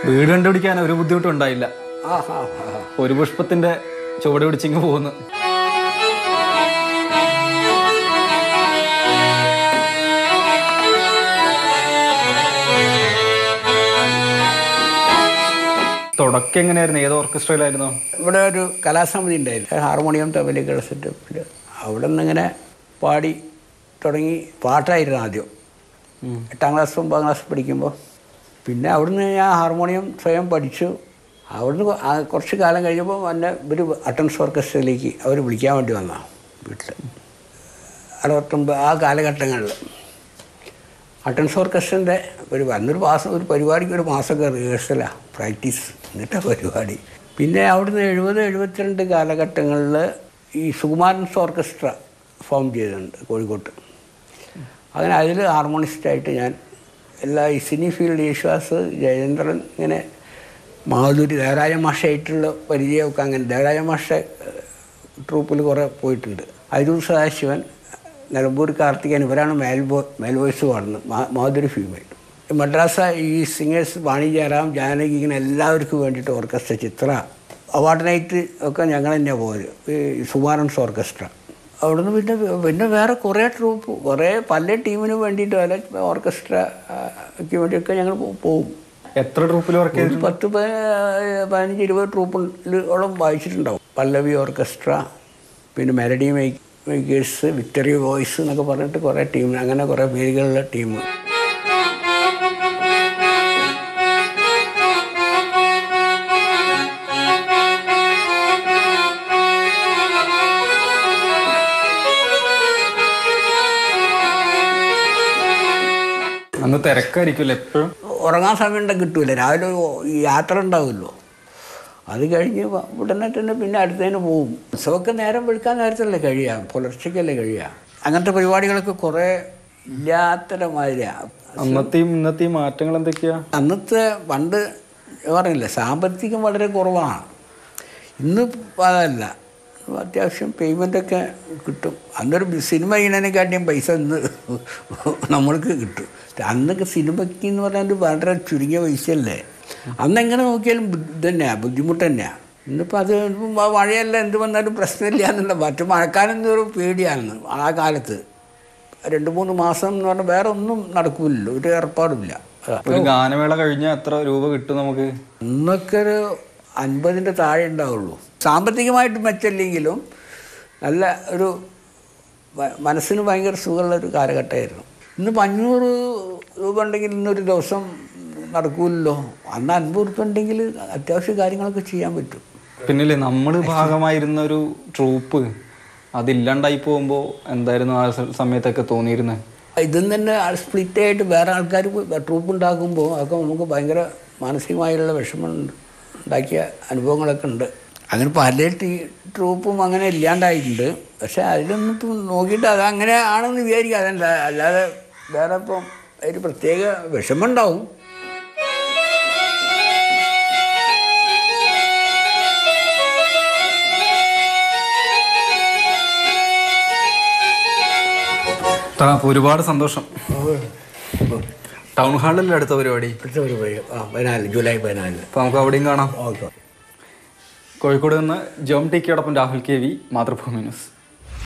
വീട് കണ്ടുപിടിക്കാൻ ഒരു ബുദ്ധിമുട്ടും ഉണ്ടായില്ല ആ ഹാ ഹാ ഒരു പുഷ്പത്തിന്റെ ചുവട് പിടിച്ചിങ്ങ് പോകുന്നു തുടക്കം എങ്ങനെയായിരുന്നു ഏത് ഓർക്കസ്ട്രയിലായിരുന്നു ഇവിടെ ഒരു കലാസമിതി ഉണ്ടായിരുന്നു ഹാർമോണിയം തബലൊക്കെയുള്ള സെറ്റപ്പിൽ അവിടെ നിന്ന് ഇങ്ങനെ പാടി തുടങ്ങി പാട്ടായിരുന്നു ആദ്യം എട്ടാം ക്ലാസ് ഒമ്പതാം ക്ലാസ് പഠിക്കുമ്പോൾ പിന്നെ അവിടുന്ന് ഞാൻ ഹാർമോണിയം സ്വയം പഠിച്ചു അവിടുന്ന് കൊ- ആ കുറച്ച് കാലം കഴിഞ്ഞപ്പോൾ എന്നെ ഇവർ അട്ടൻസ് ഓർക്കസ്ട്രയിലേക്ക് അവർ വിളിക്കാൻ വേണ്ടി വന്നതാണ് വീട്ടിൽ അറുപത്തൊമ്പത് ആ കാലഘട്ടങ്ങളിൽ അട്ടൻസ് ഓർക്കസ്ട്രൻ്റെ ഒരു അന്നൊരു മാസം ഒരു പരിപാടിക്ക് ഒരു മാസമൊക്കെ റിഹേഴ്സലാണ് പ്രാക്ടീസ് എന്നിട്ട് പരിപാടി പിന്നെ അവിടുന്ന് എഴുപത് എഴുപത്തിരണ്ട് കാലഘട്ടങ്ങളിൽ ഈ സുകുമാരൻസ് ഓർക്കസ്ട്ര ഫോം ചെയ്തിട്ടുണ്ട് കോഴിക്കോട്ട് അങ്ങനെ അതിൽ ഹാർമോണിസ്റ്റായിട്ട് ഞാൻ എല്ലാ ഈ സിനി ഫീൽഡ് യേശുദാസ് ജയേന്ദ്രൻ ഇങ്ങനെ മാധുരി ദേവരാജ മാഷായിട്ടുള്ള പരിചയമൊക്കെ അങ്ങനെ ദേവരാജ മാഷ ട്രൂപ്പിൽ കുറേ പോയിട്ടുണ്ട് അരൂർ സദാശിവൻ നിലമ്പൂർ കാർത്തികൻ ഇവരാണ് മേൽബോ മേൽവോയ്സ് പാടുന്നത് മാ- മാധുരി ഫീമെയിൽ മദ്രാസ ഈ സിംഗേഴ്സ് വാണി ജയറാം ജാനകി ഇങ്ങനെ എല്ലാവർക്കും വേണ്ടിയിട്ട് ഓർക്കസ്ട്ര ചിത്ര അവാർഡ് നൈറ്റ് ഒക്കെ ഞങ്ങൾ തന്നെയാണ് പോയത് ഈ സുമാരൻസ് ഓർക്കസ്ട്ര അവിടുന്ന് പിന്നെ പിന്നെ വേറെ കുറേ ട്രൂപ്പ് കുറേ പല ടീമിന് വേണ്ടിയിട്ട് പല ഓർക്കസ്ട്രയ്ക്ക് വേണ്ടിയൊക്കെ ഞങ്ങൾ പോ- പോകും എത്ര ട്രൂപ്പിൽ വർക്ക് ചെയ്തു ഒരു പത്ത് പ- പതിനഞ്ച് ഇരുപത് ട്രൂപ്പിലോളം വായിച്ചിട്ടുണ്ടാവും പല്ലവി ഓർക്കസ്ട്ര പിന്നെ melody make makers victory voice എന്നൊക്കെ പറഞ്ഞിട്ട് കുറേ ടീം അങ്ങനെ കുറേ പേരുകളുള്ള ടീം അന്ന് തിരക്കായിരിക്കുമല്ലോ എപ്പോഴും ഉറങ്ങാൻ സമയം ഉണ്ടെങ്കിൽ കിട്ടൂല രാവിലെ ഓ- ഈ യാത്ര ഉണ്ടാവുമല്ലോ അത് കഴിഞ്ഞ് വ- ഉടനെ തന്നെ പിന്നെ അടുത്തതിന് പോകും ഉത്സവമൊക്കെ നേരം വെളുക്കാൻ നേരത്തല്ലേ കഴിയാം പുലർച്ചയ്ക്കല്ലേ കഴിയാം അങ്ങനത്തെ പരിപാടികളൊക്കെ കുറേ ഇല്ലാത്ത മാതിരിയാണ് അന്നത്തെയും ഇന്നത്തെയും മാറ്റങ്ങൾ എന്തൊക്കെയാ അന്നത്തെ പണ്ട് പറഞ്ഞില്ല സാമ്പത്തികം വളരെ കുറവാണ് ഇന്ന് അതല്ല അത്യാവശ്യം പേയ്മെൻ്റൊക്കെ കിട്ടും അന്നൊരു ബി- സിനിമ ചെയ്യണതിനെക്കാട്ടിയും പൈസ ഇന്ന് നമ്മൾക്ക് കിട്ടും അന്നൊക്കെ സിനിമയ്ക്ക് എന്ന് പറഞ്ഞാൽ വളരെ ചുരുങ്ങിയ പൈസയല്ലേ അന്നെങ്ങനെ നോക്കിയാലും ബുദ്ധി തന്നെയാണ് ബുദ്ധിമുട്ട് തന്നെയാണ് ഇന്നിപ്പോൾ അത് മ- മഴയല്ല എന്ത് വന്നാലും പ്രശ്നമില്ല എന്നുള്ള മറ്റു മഴക്കാലം എന്നൊരു പേടിയാണ് ആ കാലത്ത് രണ്ട് മൂന്ന് മാസം എന്ന് പറഞ്ഞാൽ വേറെ ഒന്നും നടക്കില്ലല്ലോ ഒരു ഏർപ്പാടുമില്ല അതാ. ഒരു ഗാനമേള കഴിഞ്ഞാൽ എത്ര രൂപ കിട്ടും നമുക്ക് അന്നൊക്കെ ഒരു അൻപതിൻ്റെ താഴെ ഉണ്ടാവുള്ളൂ സാമ്പത്തികമായിട്ട് മെച്ചമില്ലെങ്കിലും നല്ല ഒരു മ- മനസ്സിന് ഭയങ്കര സുഖമുള്ള ഒരു കാലഘട്ടമായിരുന്നു ഇന്നിപ്പോൾ അഞ്ഞൂറ് രൂപ ഉണ്ടെങ്കിൽ ഇന്നൊരു ദിവസം നടക്കൂലല്ലോ അന്ന് അൻപത് രൂപ ഉണ്ടെങ്കിൽ അത്യാവശ്യ കാര്യങ്ങളൊക്കെ ചെയ്യാൻ പറ്റും പിന്നില്ലേ നമ്മൾ ഭാഗമായിരുന്ന ഒരു ട്രൂപ്പ് അതില്ലാണ്ടായി പോകുമ്പോൾ എന്തായിരുന്നു ആ സ- സമയത്തൊക്കെ തോന്നിയിരുന്നത് ഇതും തന്നെ സ്പ്ലിറ്റ് ആയിട്ട് വേറെ ആൾക്കാർ ട്രൂപ്പ് ഉണ്ടാക്കുമ്പോൾ അതൊക്കെ നമുക്ക് ഭയങ്കര മാനസികമായുള്ള വിഷമം ഉണ്ട്- ഉണ്ടാക്കിയ അനുഭവങ്ങളൊക്കെ ഉണ്ട് അങ്ങനെ പല ടീ ട്രൂപ്പും അങ്ങനെ ഇല്ലാണ്ടായിട്ടുണ്ട് പക്ഷെ അതിലൊന്നും ഇപ്പം നോക്കിയിട്ട് അത് അങ്ങനെ ആണെന്ന് വിചാരിക്കുക അതല്ല അല്ലാതെ വേറെ ഇപ്പം ഒരു പ്രത്യേക വിഷമം ഉണ്ടാവും അപ്പോൾ ഒരുപാട് സന്തോഷം ടൗൺ ഹാളിൽ അടുത്ത പരിപാടി അടുത്ത ഒരു വഴി ആ പതിനാല് ജൂലൈ പതിനാലിന് അപ്പോൾ നമുക്ക് അവിടെയും കാണാം ഓക്കെ കോഴിക്കോട് നിന്ന് ജോം ടി കെയോടൊപ്പം Rahul K V Mathrubhumi news